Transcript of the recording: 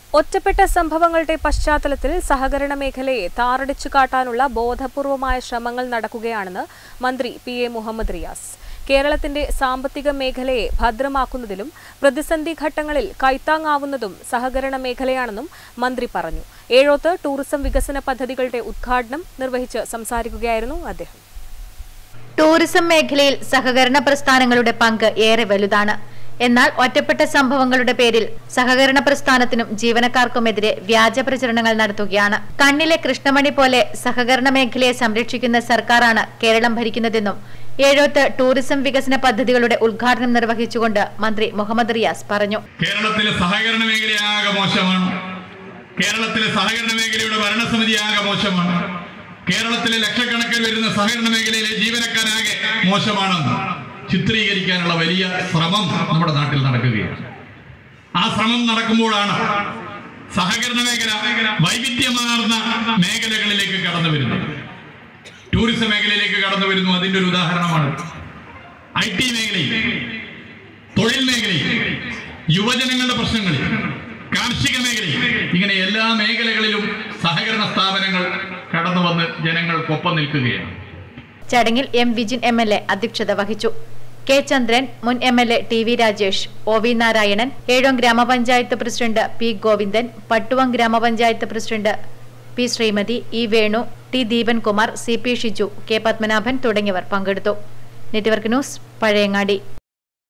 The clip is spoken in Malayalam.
ഒറ്റപ്പെട്ട സംഭവങ്ങളുടെ പശ്ചാത്തലത്തിൽ സഹകരണ മേഖലയെ താറടിച്ചു കാട്ടാനുള്ള ബോധപൂർവമായ ശ്രമങ്ങൾ നടക്കുകയാണെന്ന് മന്ത്രി പി എ മുഹമ്മദ് റിയാസ് കേരളത്തിന്റെ സാമ്പത്തിക മേഖലയെ ഭദ്രമാക്കുന്നതിലും പ്രതിസന്ധി ഘട്ടങ്ങളിൽ കൈത്താങ്ങാവുന്നതും സഹകരണ മേഖലയാണെന്നും മന്ത്രി പറഞ്ഞു ഏഴോത്ത് ടൂറിസം വികസന പദ്ധതികളുടെ ഉദ്ഘാടനം നിർവഹിച്ച് സംസാരിക്കുകയായിരുന്നു അദ്ദേഹം ടൂറിസം മേഖലയിൽ സഹകരണ പ്രസ്ഥാനങ്ങളുടെ പങ്ക് ഏറെ വലുതാണ് എന്നാൽ ഒറ്റപ്പെട്ട സംഭവങ്ങളുടെ പേരിൽ സഹകരണ പ്രസ്ഥാനത്തിനും ജീവനക്കാർക്കുമെതിരെ വ്യാജ പ്രചരണങ്ങൾ നടത്തുകയാണ് കണ്ണിലെ കൃഷ്ണമണി പോലെ സഹകരണ മേഖലയെ സംരക്ഷിക്കുന്ന സർക്കാരാണ് കേരളം ഭരിക്കുന്നതെന്നും ഏഴോത്ത് ടൂറിസം വികസന പദ്ധതികളുടെ ഉദ്ഘാടനം നിർവഹിച്ചുകൊണ്ട് മന്ത്രി മുഹമ്മദ് റിയാസ് പറഞ്ഞു കേരളത്തിലെ സഹകരണ മേഖലയാകെ മോശമാണ് കേരളത്തിലെ സഹകരണ മേഖലയുടെ ഭരണസമിതി ആകെ മോശമാണ് കേരളത്തിലെ ലക്ഷക്കണക്കിന് വരുന്ന സഹകരണ മേഖലയിലെ ജീവനക്കാരാകെ മോശമാണെന്ന് ചിത്രീകരിക്കാനുള്ള വലിയ ശ്രമം നമ്മുടെ നാട്ടിൽ നടക്കുകയാണ് ആ ശ്രമം നടക്കുമ്പോഴാണ് സഹകരണ മേഖല വൈവിധ്യമാർന്ന മേഖലകളിലേക്ക് കടന്നു വരുന്നത് ടൂറിസം മേഖലയിലേക്ക് കടന്നു വരുന്നു അതിന്റെ ഒരു ഉദാഹരണമാണ് ഐ ടി മേഖലയിൽ തൊഴിൽ മേഖലയിൽ യുവജനങ്ങളുടെ പ്രശ്നങ്ങളിൽ കാർഷിക മേഖലയിൽ ഇങ്ങനെ എല്ലാ മേഖലകളിലും സഹകരണ സ്ഥാപനങ്ങൾ കടന്നു വന്ന് ജനങ്ങൾക്കൊപ്പം നിൽക്കുകയാണ് ചടങ്ങിൽ M Vijin M L A അധ്യക്ഷത വഹിച്ചു കെ ചന്ദ്രൻ മുൻ M L A T V Rajesh O V Narayanan Ezhome ഗ്രാമപഞ്ചായത്ത് പ്രസിഡന്റ് പി ഗോവിന്ദൻ പട്ടുവം ഗ്രാമപഞ്ചായത്ത് president P Sreemathi E Venu T Deepankumar C P Shiju K Padmanabhan തുടങ്ങിയവർ പങ്കെടുത്തു നെറ്റ്വർക്ക് ന്യൂസ് പഴയങ്ങാടി